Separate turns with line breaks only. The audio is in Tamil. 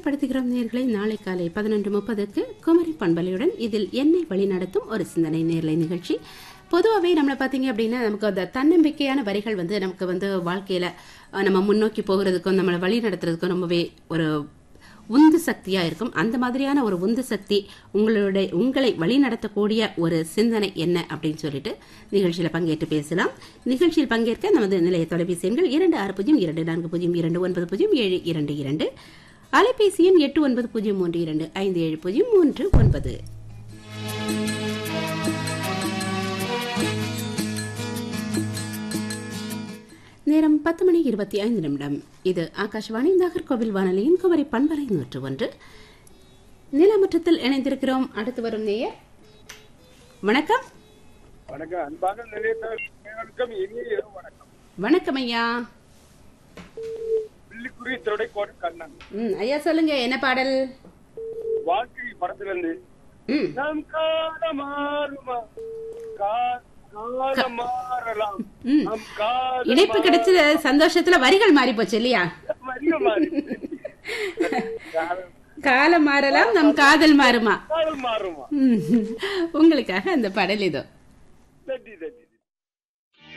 ஞாபகப்படுத்துகிறோம் நேர்களை நாளை காலை பதினொன்று முப்பதுக்கு குமரி பண்பலையுடன் இதில் என்னை வழிநடத்தும் ஒரு சிந்தனை நேர்லை நிகழ்ச்சி பொதுவாகவே நம்மளை பார்த்தீங்க அப்படின்னா நமக்கு அந்த தன்னம்பிக்கையான வரிகள் வந்து நமக்கு வந்து வாழ்க்கையில் நம்ம முன்னோக்கி போகிறதுக்கும் நம்மளை வழி நடத்துறதுக்கும் ரொம்பவே ஒரு உந்து சக்தியா இருக்கும் அந்த மாதிரியான ஒரு உந்து சக்தி உங்களுடைய உங்களை வழி நடத்தக்கூடிய ஒரு சிந்தனை என்ன அப்படின்னு சொல்லிட்டு நிகழ்ச்சியில பங்கேற்று பேசலாம் நிகழ்ச்சியில் பங்கேற்க நமது நிலைய தொலைபேசி எண்கள் இரண்டு ஆறு பூஜ்ஜியம் இரண்டு நான்கு பூஜ்ஜியம் இரண்டு ஒன்பது பூஜ்ஜியம் ஏழு இரண்டு இரண்டு அலைபேசி எண் எட்டு ஒன்பது பூஜ்ஜியம் மூன்று இரண்டு ஐந்து ஏழு பூஜ்ஜியம் மூன்று ஒன்பது நேரம் பத்து மணி இருபத்தி ஐந்து நிமிடம் இது ஆகாஷவாணி நாகர்கோவில் வானொலியின் குமரி பண்பலை நூற்று ஒன்று நிலமுற்றத்தில் இணைந்திருக்கிறோம் அடுத்து வரும் நேயர் வணக்கம்
வணக்கம் அன்பான நிலையத்தவர்களுக்கும் இனிய இரவு வணக்கம்
வணக்கம் ஐயா
பில்லிக்குறி தொடைக்கோடு கண்ணன்
ம் ஐயா சொல்லுங்க என்ன பாடல்
வாழ்க்கை படத்திலிருந்து
ம்
நம் காலம் மாறுமா கா- காலம் மாறலாம்
ம்.
நம் காலம்
இணைப்பு கிடைச்ச சந்தோஷத்துல வரிகள் மாறி போச்சு இல்லையா
மாறிய மாறி காலம்
காலம் மாறலாம் நம் காதல் மாறுமா
காலம் மாறுமா
ம். உங்களுக்காக அந்த பாடல் இதோ
தட்டி தட்டி